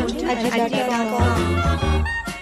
to ajit.com.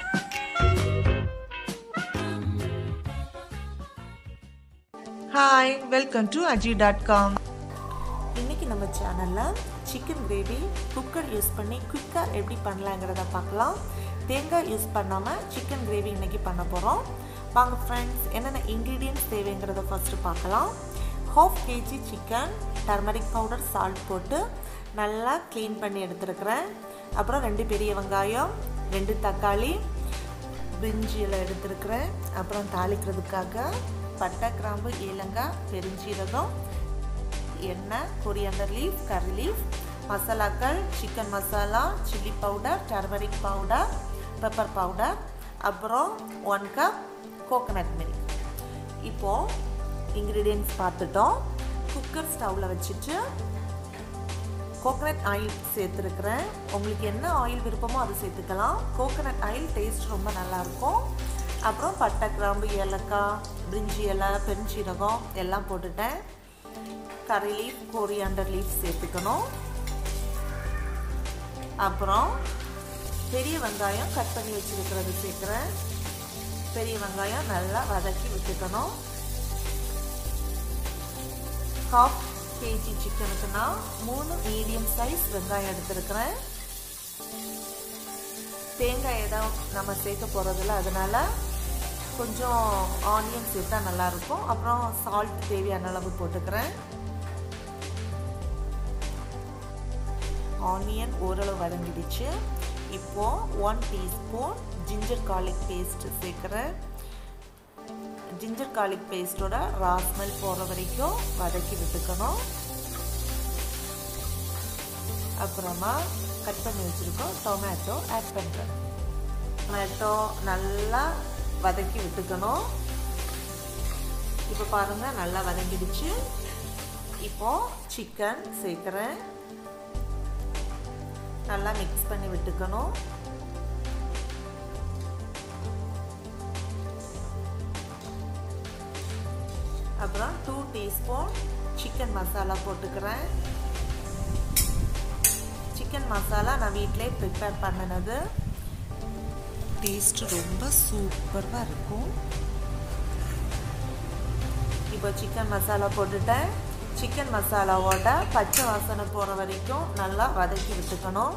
Hi welcome to Aji dot com இன்றைக்கி நம்ம சேனலில் சிக்கன் கிரேவி குக்கர் யூஸ் பண்ணி குயிக்காக எப்படி பண்ணலாங்கிறத பார்க்கலாம் தேங்காய் யூஸ் பண்ணாமல் சிக்கன் கிரேவி இன்றைக்கி பண்ண போகிறோம் வாங்க ஃப்ரெண்ட்ஸ் என்னென்ன இன்க்ரீடியன்ட்ஸ் தேவைங்கிறத ஃபஸ்ட்டு பார்க்கலாம் half KG chicken turmeric powder salt போட்டு நல்லா க்ளீன் பண்ணி எடுத்துருக்கிறேன் அப்புறம் ரெண்டு பெரிய வெங்காயம் ரெண்டு தக்காளி பிரிஞ்சியில் எடுத்துருக்கிறேன் அப்புறம் தாளிக்கிறதுக்காக பட்டை கிராம்பு ஏலங்காய் பெருஞ்சீரகம் எண்ணெய் கொரியாண்டர் லீஃப் கறி லீஃப் மசாலாக்கள் chicken masala chilli powder turmeric powder pepper powder அப்புறம் ஒன் கப் கோகனட் மில்க் இப்போது இன்க்ரீடியன்ட்ஸ் பார்த்துட்டோம் குக்கர் ஸ்டவ்வில் வச்சுட்டு கோகனட் ஆயில் சேர்த்துருக்குறேன் உங்களுக்கு என்ன ஆயில் விருப்பமோ அது சேர்த்துக்கலாம் கோகனட் ஆயில் டேஸ்ட் ரொம்ப நல்லாயிருக்கும் அப்புறம் பட்டை கிராம்பு ஏலக்காய் பிரிஞ்சி இலை பெருஞ்சீரகம் எல்லாம் போட்டுட்டேன் கறி லீஃப் கோரியாண்டர் லீஃப் சேர்த்துக்கணும் அப்புறம் பெரிய வெங்காயம் கட் பண்ணி வச்சுருக்கிறது சேர்க்குறேன் பெரிய வெங்காயம் நல்லா வதக்கி விட்டுக்கணும் ஹாஃப் கேஜி சிக்கனுக்கு நான் மூணு மீடியம் சைஸ் வெங்காயம் எடுத்துருக்கிறேன் தேங்காய் ஏதாவது நம்ம சேர்க்க போகிறதில்ல அதனால் கொஞ்சம் ஆனியன் சேர்த்தா நல்லாயிருக்கும் அப்புறம் சால்ட் தேவையான அளவு போட்டுக்கிறேன் ஆனியன் ஓரளவு வதங்கிடுச்சு இப்போது one teaspoon ginger garlic paste சேர்க்குறேன் ஜிஞ்சர் கார்லிக் பேஸ்ட்டோட ராஸ்மெல் போகிற வரைக்கும் வதக்கி விட்டுக்கணும் அப்புறமா கட் பண்ணி வச்சுருக்கோம் டொமேட்டோ ஆட் பண்ணுறேன் டொமேட்டோ நல்லா வதக்கி விட்டுக்கணும் இப்போ பாருங்கள் நல்லா வதங்கிடுச்சு இப்போது சிக்கன் சேர்க்குறேன் நல்லா மிக்ஸ் பண்ணி விட்டுக்கணும் அப்புறம் டூ டீஸ்பூன் சிக்கன் மசாலா போட்டுக்கிறேன் சிக்கன் மசாலா நான் வீட்டிலே ப்ரிப்பேர் பண்ணினது டேஸ்ட் ரொம்ப சூப்பராக இருக்கும் இப்போ சிக்கன் மசாலா போட்டுட்டேன் சிக்கன் மசாலாவோட பச்சை வாசனை போகிற வரைக்கும் நல்லா வதக்கி விட்டுக்கணும்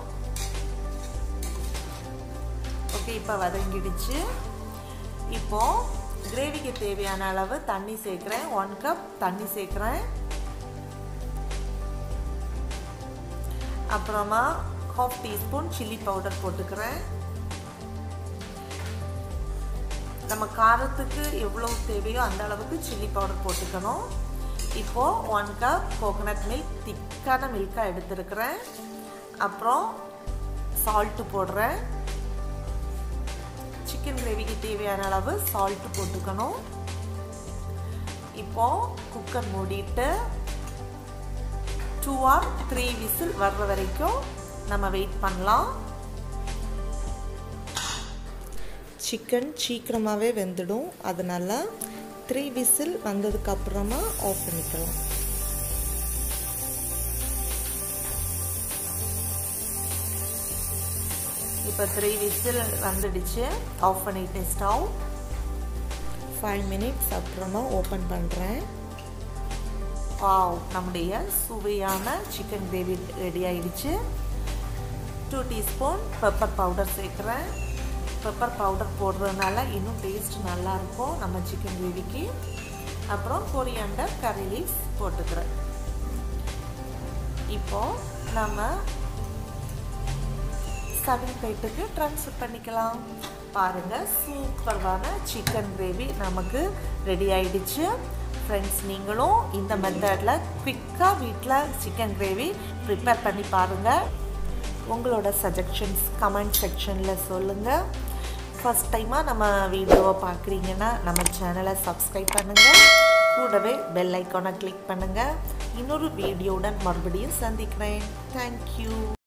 ஓகே இப்போ வதங்கிடுச்சு இப்போது கிரேவிக்கு தேவையான அளவு தண்ணி சேர்க்குறேன் ஒன் கப் தண்ணி சேர்க்குறேன் அப்புறமா ஹாஃப் டீஸ்பூன் சில்லி பவுடர் போட்டுக்கிறேன் நம்ம காரத்துக்கு எவ்வளோ தேவையோ அந்த அளவுக்கு சில்லி பவுடர் போட்டுக்கணும் இப்போது ஒன் கப் கோகனட் மில்க் திக்கான மில்காக எடுத்துருக்கிறேன் அப்புறம் சால்ட்டு போடுறேன் சிக்கன் கிரேவிக்கு தேவையான அளவு சால்ட்டு போட்டுக்கணும் இப்போது குக்கர் மூடிட்டு டூ ஆர் த்ரீ விசில் வர்ற வரைக்கும் நம்ம வெயிட் பண்ணலாம் சிக்கன் சீக்கிரமாகவே வெந்துடும் அதனால் த்ரீ விசில் வந்ததுக்கப்புறமா ஆஃப் பண்ணிக்கலாம் இப்போ த்ரீ விசில் வந்துடுச்சு ஆஃப் பண்ணிட்டு ஸ்டவ் ஃபைவ் மினிட்ஸ் அப்புறமா ஓப்பன் பண்ணுறேன் வாவ் நம்முடைய சுவையான சிக்கன் கிரேவி ரெடி ஆயிடுச்சு டூ டீஸ்பூன் பெப்பர் பவுடர் சேர்க்குறேன் பெப்பர் பவுடர் போடுறதுனால இன்னும் டேஸ்ட் நல்லாயிருக்கும் நம்ம சிக்கன் கிரேவிக்கு அப்புறம் கொரியாண்டர் கறி லீவ்ஸ் போட்டுக்கிறேன் இப்போது நம்ம சர்விங் பிளேட்டுக்கு ட்ரான்ஸ்ஃபர் பண்ணிக்கலாம் பாருங்கள் சூப்பரான சிக்கன் கிரேவி நமக்கு ரெடி ஆயிடுச்சு ஃப்ரெண்ட்ஸ் நீங்களும் இந்த மெத்தடில் குவிக்காக வீட்டில் சிக்கன் கிரேவி ப்ரிப்பேர் பண்ணி பாருங்கள் உங்களோட சஜஷன்ஸ் கமெண்ட் செக்ஷனில் சொல்லுங்கள் ஃபஸ்ட் டைமாக நம்ம வீடியோவை பார்க்குறீங்கன்னா நம்ம சேனலை சப்ஸ்கிரைப் பண்ணுங்கள் கூடவே பெல் ஐக்கானை கிளிக் பண்ணுங்கள் இன்னொரு வீடியோவுடன் மறுபடியும் சந்திக்கிறேன் தேங்க்யூ